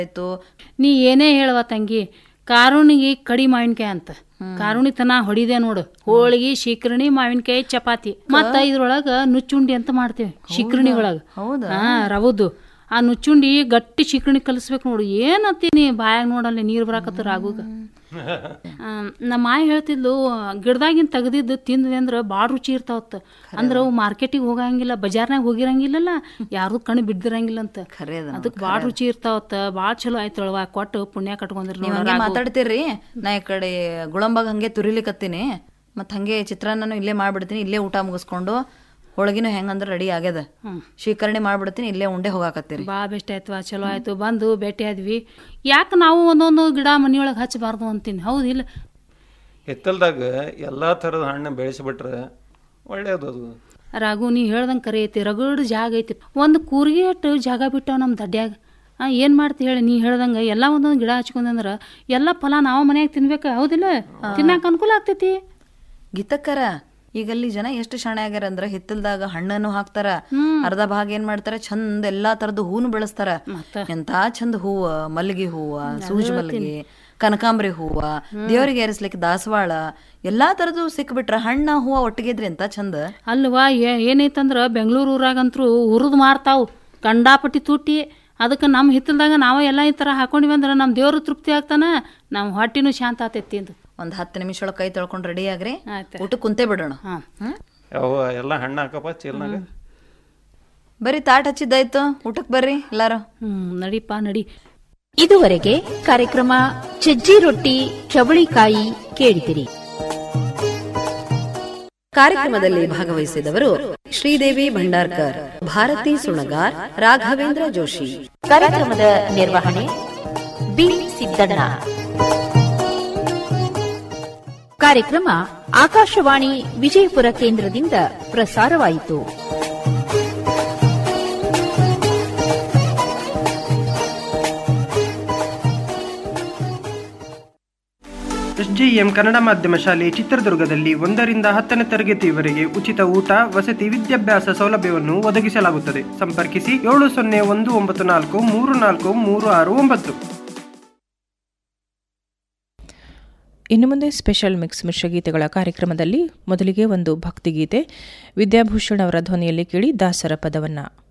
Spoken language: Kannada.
ಆಯ್ತು ನೀ ಏನೇ ಹೇಳವ ತಂಗಿ ಕಾರುಣಿಗೆ ಕಡಿ ಮಾವಿನಕಾಯಿ ಅಂತ ಕಾರುಣಿ ತನ ಹೊಡಿದೆ ನೋಡು ಹೋಳಿಗೆ ಶಿಕ್ರಣಿ ಮಾವಿನಕಾಯಿ ಚಪಾತಿ ಮತ್ತ ಇದ್ರೊಳಗ ನುಚ್ಚುಂಡಿ ಅಂತ ಮಾಡ್ತೇವೆ ಶಿಕ್ರಣಿ ಒಳಗ ಹೌದಾ ಹಾ ರವದ್ದು ಆ ನುಚ್ಚುಂಡಿ ಗಟ್ಟಿ ಶಿಕ್ರಣಿ ಕಲಿಸ್ಬೇಕು ನೋಡು ಏನತ್ತೀನಿ ಬಾಯಾಗ ನೋಡಲ್ಲಿ ನೀರ್ ಬರಾಕತ್ತ ರಾಗುಗ ಆ, ನಮ್ಮ ಮಾಯ ಹೇಳ್ತಿದ್ಲು ಗಿಡದಾಗಿನ ತೆಗ್ದಿದ್ದು ತಿಂದ್ವಿ ಅಂದ್ರ ಭಾಳ ರುಚಿ ಇರ್ತಾವತ್ತ ಅಂದ್ರ ಅವು ಮಾರ್ಕೆಟಿಗೆ ಹೋಗಂಗಿಲ್ಲ ಬಜಾರ್ನಾಗ ಹೋಗಿರಂಗಿಲ್ಲಲ್ಲ ಯಾರು ಕಣ್ಣು ಬಿಡ್ದಿರಂಗಿಲ್ಲ ಅಂತ ಖರೆ ಅದ ಅದಕ್ಕೆ ಭಾಳ ರುಚಿ ಇರ್ತಾವತ್ತ ಭಾಳ ಚಲೋ ಆಯ್ತಳವ ಕೊಟ್ಟು ಪುಣ್ಯ ಕಟ್ಕೊಂಡ್ರಿ ನೀವ್ ಹಂಗೆ ಮಾತಾಡ್ತೀರಿ ನಾ ಈ ಕಡೆ ಗುಳಂಬಾಗ ಹಂಗೆ ತುರಿಲಿಕತ್ತೀನಿ ಮತ್ ಹಂಗೆ ಚಿತ್ರಾನ್ನನು ಇಲ್ಲೇ ಮಾಡ್ಬಿಡ್ತೀನಿ ಇಲ್ಲೇ ಊಟ ಮುಗಿಸ್ಕೊಂಡು ಹೋಳಗಿನೂ ಹೆಂಗಂದ್ರ ರೆಡಿ ಆಗ್ಯದ ಶೀಕರಣೆ ಮಾಡ್ಬಿಡ್ತೀನಿ ಇಲ್ಲೇ ಉಂಡೆ ಹೋಗಾಕತ್ತೀರಿ ಭಾಳ ಬೆಸ್ಟ್ ಆಯ್ತವ ಚಲೋ ಆಯ್ತು ಬಂದು ಭೇಟಿ ಆದ್ವಿ ಯಾಕೆ ನಾವು ಒಂದೊಂದು ಗಿಡ ಮನಿಯೊಳಗೆ ಹಚ್ಚಬಾರ್ದು ಅಂತೀನಿ ಹೌದಿಲ್ಲ ಹಿತ್ತಲ್ದಾಗ ಎಲ್ಲ ಥರದ ಹಣ್ಣು ಬೆಳೆಸಿಬಿಟ್ರೆ ಒಳ್ಳೇದು ಅದು ರಾಘು ನೀ ಹೇಳ್ದಂಗೆ ಕರೆ ಐತಿ ರಗಡ್ ಜಾಗ ಐತಿ ಒಂದು ಕೂರ್ಗಿ ಅಟ್ಟು ಜಾಗ ಬಿಟ್ಟಾವ ನಮ್ಮ ದಡ್ಯಾಗ ಆ ಏನು ಮಾಡ್ತಿ ಹೇಳಿ ನೀ ಹೇಳ್ದಂಗೆ ಎಲ್ಲ ಒಂದೊಂದು ಗಿಡ ಹಚ್ಕೊಂಡಂದ್ರ ಎಲ್ಲ ಫಲ ನಾವು ಮನ್ಯಾಗ ತಿನ್ಬೇಕು ಹೌದಿಲ್ಲ ತಿನ್ನಾಕ ಅನುಕೂಲ ಆಗ್ತೈತಿ ಗೀತಕ್ಕರ ಈಗ ಅಲ್ಲಿ ಜನ ಎಷ್ಟು ಶಾಣೆ ಆಗ್ಯಾರ ಅಂದ್ರ ಹಿತ್ತಲ್ದಾಗ ಹಣ್ಣನ್ನು ಹಾಕ್ತಾರ ಅರ್ಧ ಭಾಗ ಏನ್ ಮಾಡ್ತಾರ ಚಂದ ಎಲ್ಲಾ ತರದ್ದು ಹೂನು ಬೆಳೆಸ್ತಾರ ಎಂತಾ ಚಂದ ಹೂವ ಮಲ್ಲಿಗೆ ಹೂವ ಸೂಜಿ ಮಲ್ಲಿಗೆ ಕನಕಾಂಬರಿ ಹೂವ ದೇವರಿಗೆ ಏರಿಸ್ಲಿಕ್ಕೆ ದಾಸವಾಳ ಎಲ್ಲಾ ತರದ್ದು ಸಿಕ್ಬಿಟ್ರ ಹಣ್ಣ ಹೂವ ಒಟ್ಟಿಗೆ ಇದ್ರಿ ಅಂತ ಚಂದ ಅಲ್ವಾ ಏ- ಏನೈತಂದ್ರ ಬೆಂಗಳೂರು ಊರಾಗಂತ್ರು ಹುರಿದು ಮಾರ್ತಾವು ಕಂಡಾಪಟ್ಟಿ ತುಟ್ಟಿ ಅದಕ್ಕೆ ನಮ್ಮ ಹಿತ್ತಲ್ದಾಗ ನಾವು ಎಲ್ಲ ಈ ಥರ ಹಾಕೊಂಡಿವಿ ಅಂದ್ರೆ ನಮ್ಮ ದೇವ್ರು ತೃಪ್ತಿ ಆಗ್ತಾನ ನಮ್ಮ ಹೊಟ್ಟಿನೂ ಶಾಂತ ಆತೈತಿ ಅಂತ ಒಂದ್ ಹತ್ತು ನಿಮಿಷ ಒಳಗ್ ಕೈ ತೊಳ್ಕೊಂಡ್ ರೆಡಿ ಆಗ್ರಿ ಆಯ್ತು ಊಟ ಕುಂತೆ ಬಿಡೋಣ ಹಾಂ ಹ್ಮ್ ಯಾವ ಎಲ್ಲ ಹಣ್ಣು ಹಾಕಪ್ಪ ಚೀಲ್ನಾಗ ಬರ್ರಿ ತಾಟ್ ಹಚ್ಚಿದ್ದಾಯ್ತು ಊಟಕ್ ಬರ್ರಿ ಎಲ್ಲಾರು ಹ್ಞೂ ನಡಿಪ್ಪ ನಡಿ ಇದುವರೆಗೆ ಕಾರ್ಯಕ್ರಮ ಸಜ್ಜಿ ರೊಟ್ಟಿ ಚವಳಿಕಾಯಿ ಕೇಳಿದಿರಿ ಕಾರ್ಯಕ್ರಮದಲ್ಲಿ ಭಾಗವಹಿಸಿದವರು ಶ್ರೀದೇವಿ ಭಂಡಾರ್ಕರ್ ಭಾರತಿ ಸುಣಗಾರ್ ರಾಘವೇಂದ್ರ ಜೋಶಿ ಕಾರ್ಯಕ್ರಮದ ನಿರ್ವಹಣೆ ಬಿ ಸಿದ್ದಣ್ಣ ಕಾರ್ಯಕ್ರಮ ಆಕಾಶವಾಣಿ ವಿಜಯಪುರ ಕೇಂದ್ರದಿಂದ ಪ್ರಸಾರವಾಯಿತು ಎಸ್ಜೆಎಂ ಕನ್ನಡ ಮಾಧ್ಯಮ ಶಾಲೆ ಚಿತ್ರದುರ್ಗದಲ್ಲಿ ಒಂದರಿಂದ ಹತ್ತನೇ ತರಗತಿಯವರೆಗೆ ಉಚಿತ ಊಟ ವಸತಿ ವಿದ್ಯಾಭ್ಯಾಸ ಸೌಲಭ್ಯವನ್ನು ಒದಗಿಸಲಾಗುತ್ತದೆ ಸಂಪರ್ಕಿಸಿ ಏಳು ಸೊನ್ನೆ ಒಂದು ಒಂಬತ್ತು ನಾಲ್ಕು ಮೂರು ನಾಲ್ಕು ಮೂರು ಆರು ಒಂಬತ್ತು ಇನ್ನು ಮುಂದೆ ಸ್ಪೆಷಲ್ ಮಿಕ್ಸ್ ಮಿಶ್ರಗೀತೆಗಳ ಕಾರ್ಯಕ್ರಮದಲ್ಲಿ ಮೊದಲಿಗೆ ಒಂದು ಭಕ್ತಿಗೀತೆ ವಿದ್ಯಾಭೂಷಣ್ ಅವರ ಧ್ವನಿಯಲ್ಲಿ ಕೇಳಿ ದಾಸರ ಪದವನ್ನು